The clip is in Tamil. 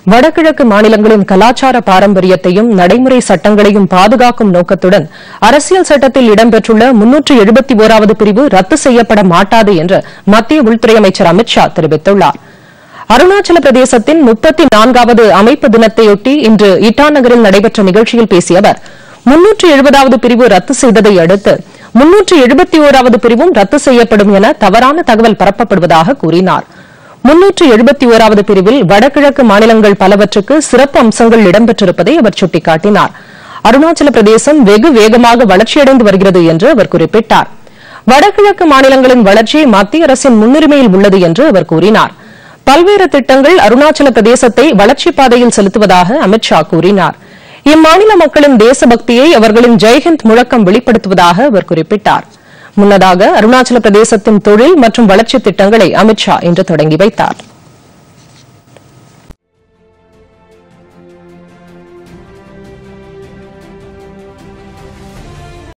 வடகிழக்கு மாநிலங்களின் கலாச்சார பாரம்பரியத்தையும் நடைமுறை சட்டங்களையும் பாதுகாக்கும் நோக்கத்துடன் அரசியல் சட்டத்தில் இடம்பெற்றுள்ள முன்னூற்று எழுபத்தி ஓராவது பிரிவு ரத்து செய்யப்பட மாட்டாது என்று மத்திய உள்துறை அமைச்சர் அமித் ஷா தெரிவித்துள்ளார் அருணாச்சல பிரதேசத்தின் முப்பத்தி நான்காவது அமைப்பு தினத்தையொட்டி இன்று இட்டா நகரில் நடைபெற்ற நிகழ்ச்சியில் பேசிய அவர் முன்னூற்று எழுபதாவது பிரிவு ரத்து செய்ததை அடுத்து முன்னூற்று எழுபத்தி ஓராவது பிரிவும் ரத்து செய்யப்படும் என தவறான தகவல் பரப்பப்படுவதாக கூறினார் முன்னூற்று எழுபத்தி ஓராவது பிரிவில் வடகிழக்கு மாநிலங்கள் பலவற்றுக்கு சிறப்பு அம்சங்கள் இடம்பெற்றிருப்பதை அவர் சுட்டிக்காட்டினார் அருணாச்சல பிரதேசம் வெகு வேகமாக வளர்ச்சியடைந்து வருகிறது என்று அவர் குறிப்பிட்டார் வடகிழக்கு மாநிலங்களின் வளர்ச்சி மத்திய அரசின் முன்னுரிமையில் உள்ளது என்று அவர் கூறினார் பல்வேறு திட்டங்கள் அருணாச்சல பிரதேசத்தை வளர்ச்சிப் பாதையில் செலுத்துவதாக அமித் ஷா கூறினார் இம்மாநில மக்களின் தேசபக்தியை அவர்களின் ஜெய்ஹிந்த் முழக்கம் வெளிப்படுத்துவதாக அவர் குறிப்பிட்டார் முன்னதாக அருணாச்சல பிரதேசத்தின் தொழில் மற்றும் வளர்ச்சித் திட்டங்களை அமித் ஷா இன்று தொடங்கி வைத்தார்